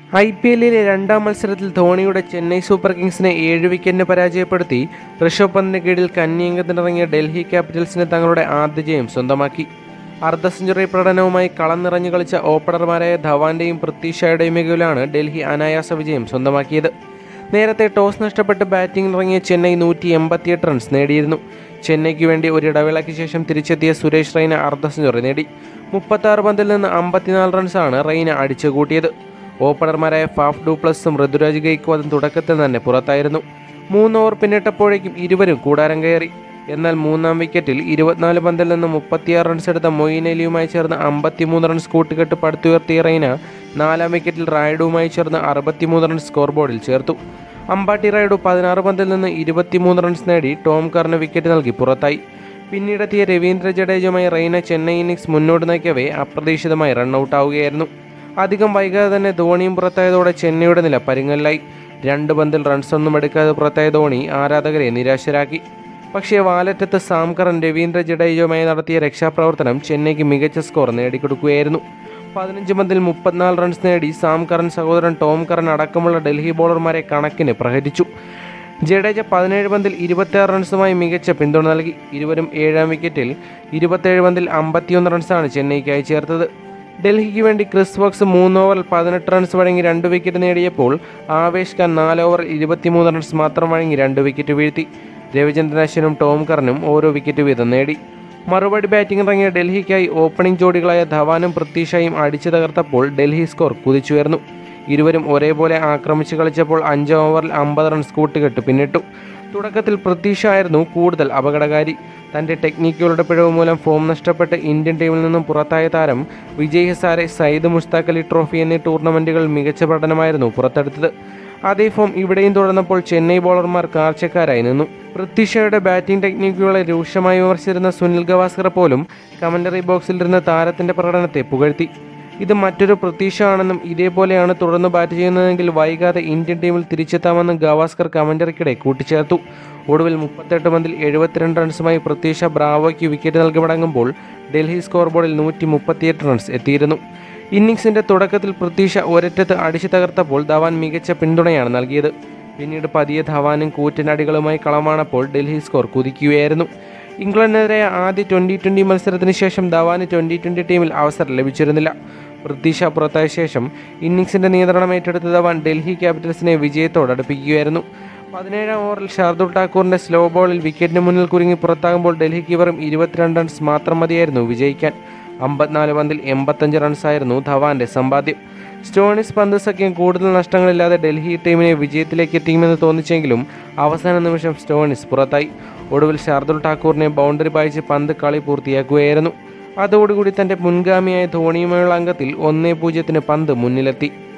I P എല്ലിലെ രണ്ടാം മത്സരത്തിൽ ധോണിയുടെ ചെന്നൈ സൂപ്പർ കിങ്സിനെ ഏഴ് വിക്കറ്റിന് പരാജയപ്പെടുത്തി ഋഷഭ് പന്തിന് കീഴിൽ കന്യംഗത്തിനിറങ്ങിയ ഡൽഹി ക്യാപിറ്റൽസിന് തങ്ങളുടെ ആദ്യ ജയം സ്വന്തമാക്കി അർദ്ധ സെഞ്ചുറി പ്രകടനവുമായി കളം നിറഞ്ഞു കളിച്ച ഓപ്പണർമാരായ ധവാന്റെയും പൃഥ്വി ഷായുടെയും മികവിലാണ് ഡൽഹി അനായാസ വിജയം സ്വന്തമാക്കിയത് നേരത്തെ ടോസ് നഷ്ടപ്പെട്ട് ബാറ്റിംഗിനിറങ്ങിയ ചെന്നൈ നൂറ്റി എൺപത്തിയെട്ട് റൺസ് നേടിയിരുന്നു ചെന്നൈക്ക് വേണ്ടി ഒരു ഇടവേളയ്ക്ക് ശേഷം തിരിച്ചെത്തിയ സുരേഷ് റെയ്ന അർദ്ധ സെഞ്ചുറി നേടി മുപ്പത്താറ് പന്തിൽ നിന്ന് അമ്പത്തിനാല് റൺസാണ് റെയ്ന അടിച്ചുകൂട്ടിയത് ഓപ്പണർമാരായ ഫാഫ് ഡൂപ്ലസും ഋതുരാജ് ഗെയ്ക്വാദും തുടക്കത്തിൽ തന്നെ പുറത്തായിരുന്നു മൂന്ന് ഓവർ പിന്നിട്ടപ്പോഴേക്കും ഇരുവരും കൂടാരം കയറി എന്നാൽ മൂന്നാം വിക്കറ്റിൽ ഇരുപത്തിനാല് പന്തിൽ നിന്ന് മുപ്പത്തിയാറ് റൺസ് എടുത്ത മൊയ്ൻ അലിയുമായി ചേർന്ന് അമ്പത്തിമൂന്ന് റൺസ് കൂട്ടുകെട്ട് പടുത്തുയർത്തിയ റെയ്ന നാലാം വിക്കറ്റിൽ റായിഡുവുമായി ചേർന്ന് അറുപത്തിമൂന്ന് റൺസ് സ്കോർ ബോർഡിൽ ചേർത്തു അമ്പാട്ടി റൈഡു പതിനാറ് പന്തിൽ നിന്ന് ഇരുപത്തിമൂന്ന് റൺസ് നേടി ടോം കറിന് വിക്കറ്റ് നൽകി പുറത്തായി പിന്നീടെത്തിയ രവീന്ദ്ര ജഡേജയുമായി റെയ്ന ചെന്നൈ ഇന്നിംഗ്സ് മുന്നോട്ട് നയിക്കവേ അപ്രതീക്ഷിതമായി റണ്ണൌട്ട് ആവുകയായിരുന്നു അധികം വൈകാതെ തന്നെ ധോണിയും പുറത്തായതോടെ ചെന്നൈയുടെ നില പരുങ്ങലിലായി രണ്ട് പന്തിൽ റൺസൊന്നും എടുക്കാതെ പുറത്തായ ധോണി ആരാധകരെ നിരാശരാക്കി പക്ഷേ വാലറ്റത്ത് സാംകറൻ രവീന്ദ്ര ജഡേജയുമായി നടത്തിയ രക്ഷാപ്രവർത്തനം ചെന്നൈക്ക് മികച്ച സ്കോർ നേടിക്കൊടുക്കുകയായിരുന്നു പതിനഞ്ച് പന്തിൽ മുപ്പത്തിനാല് റൺസ് നേടി സാം കറൻ സഹോദരൻ ടോം കറൻ അടക്കമുള്ള ഡൽഹി ബോളർമാരെ കണക്കിന് പ്രഹരിച്ചു ജഡേജ പതിനേഴ് പന്തിൽ ഇരുപത്തിയാറ് റൺസുമായി മികച്ച പിന്തുണ നൽകി ഇരുവരും ഏഴാം വിക്കറ്റിൽ ഇരുപത്തേഴ് പന്തിൽ അമ്പത്തിയൊന്ന് റൺസാണ് ചെന്നൈക്കായി ചേർത്തത് ഡൽഹിക്ക് വേണ്ടി ക്രിസ് വോക്സ് മൂന്ന് ഓവറിൽ പതിനെട്ട് റൺസ് വഴങ്ങി രണ്ട് വിക്കറ്റ് നേടിയപ്പോൾ ആവേശ് ഖാൻ നാല് ഓവറിൽ ഇരുപത്തിമൂന്ന് റൺസ് മാത്രം വഴങ്ങി രണ്ട് വിക്കറ്റ് വീഴ്ത്തി രവിചന്ദ്രൻ അശ്വിനും ടോം കറിനും ഓരോ വിക്കറ്റ് വീതം നേടി മറുപടി ബാറ്റിംഗ് ഇറങ്ങിയ ഡൽഹിക്കായി ഓപ്പണിംഗ് ജോഡികളായ ധവാനും പൃഥ്വിഷയും അടിച്ചു തകർത്തപ്പോൾ ഡൽഹി സ്കോർ കുതിച്ചുയർന്നു ഇരുവരും ഒരേപോലെ ആക്രമിച്ച് കളിച്ചപ്പോൾ അഞ്ച് ഓവറിൽ അമ്പത് റൺസ് കൂട്ടുകെട്ട് പിന്നിട്ടു തുടക്കത്തിൽ പൃഥ്വിഷായിരുന്നു കൂടുതൽ അപകടകാരി തൻ്റെ ടെക്നിക്കുകളുടെ പിഴവ് മൂലം ഫോം നഷ്ടപ്പെട്ട് ഇന്ത്യൻ ടീമിൽ നിന്നും പുറത്തായ താരം വിജയ് ഹസാരെ സയ്യിദ് മുഷ്താഖ് അലി ട്രോഫി എന്നീ ടൂർണമെൻറ്റുകൾ മികച്ച പ്രകടനമായിരുന്നു പുറത്തെടുത്തത് അതേ ഫോം ഇവിടെയും തുടർന്നപ്പോൾ ചെന്നൈ ബോളർമാർ കാഴ്ചക്കാരായി നിന്നു പൃഥ്വിഷയുടെ ബാറ്റിംഗ് ടെക്നിക്കുകളെ രൂക്ഷമായി വിമർശിച്ചിരുന്ന സുനിൽ ഗവാസ്കർ പോലും കമന്ററി ബോക്സിലിരുന്ന താരത്തിന്റെ പ്രകടനത്തെ പുകഴ്ത്തി ഇത് മറ്റൊരു പ്രതീക്ഷ ആണെന്നും ഇതേപോലെയാണ് തുടർന്ന് ബാറ്റ് ചെയ്യുന്നതെങ്കിൽ വൈകാതെ ഇന്ത്യൻ ടീമിൽ തിരിച്ചെത്താമെന്നും ഗവാസ്കർ കമന്ററിക്കിടെ കൂട്ടിച്ചേർത്തു ഒടുവിൽ മുപ്പത്തെട്ട് പന്തിൽ എഴുപത്തിരണ്ട് റൺസുമായി പ്രതീക്ഷ ബ്രാവോയ്ക്ക് വിക്കറ്റ് നൽകി മടങ്ങുമ്പോൾ ഡൽഹി സ്കോർ ബോർഡിൽ നൂറ്റി മുപ്പത്തിയെട്ട് റൺസ് എത്തിയിരുന്നു ഇന്നിംഗ്സിന്റെ തുടക്കത്തിൽ പ്രതീക്ഷ ഒരറ്റത്ത് അടിച്ചു തകർത്തപ്പോൾ ധവാൻ മികച്ച പിന്തുണയാണ് നൽകിയത് പിന്നീട് പതിയെ ധവാനും കൂറ്റനടികളുമായി കളമാണപ്പോൾ ഡൽഹി സ്കോർ കുതിക്കുകയായിരുന്നു ഇംഗ്ലണ്ടിനെതിരായ ആദ്യ ട്വൻ്റി ട്വൻ്റി മത്സരത്തിന് ശേഷം ധവാന് ട്വൻ്റി ട്വൻ്റി ടീമിൽ അവസരം ലഭിച്ചിരുന്നില്ല പ്രതീക്ഷ പുറത്തായ ശേഷം ഇന്നിംഗ്സിന്റെ നിയന്ത്രണം ഏറ്റെടുത്ത ധവാൻ ഡൽഹി ക്യാപിറ്റൽസിനെ വിജയത്തോടടുപ്പിക്കുകയായിരുന്നു പതിനേഴാം ഓവറിൽ ഷാർദുൽ ഠാക്കൂറിന്റെ സ്ലോ ബോളിൽ വിക്കറ്റിന് മുന്നിൽ കുരുങ്ങി പുറത്താകുമ്പോൾ ഡൽഹിക്ക് വെറും ഇരുപത്തിരണ്ട് റൺസ് മാത്രം മതിയായിരുന്നു വിജയിക്കാൻ അമ്പത്തിനാല് പന്തിൽ എൺപത്തഞ്ച് റൺസായിരുന്നു ധവാന്റെ സമ്പാദ്യം സ്റ്റോണിസ് പന്ത് സഖ്യം കൂടുതൽ നഷ്ടങ്ങളില്ലാതെ ഡൽഹി ടീമിനെ വിജയത്തിലേക്ക് എത്തിക്കുമെന്ന് തോന്നിച്ചെങ്കിലും അവസാന നിമിഷം സ്റ്റോണിസ് പുറത്തായി ഒടുവിൽ ഷാർദുൽ ഠാക്കൂറിനെ ബൗണ്ടറി പായിച്ച് പന്ത് കളി പൂർത്തിയാക്കുകയായിരുന്നു അതോടുകൂടി തന്റെ മുൻഗാമിയായ ധോണിയുമായുള്ള അംഗത്തിൽ ഒന്നേ പൂജ്യത്തിന് പന്ത് മുന്നിലെത്തി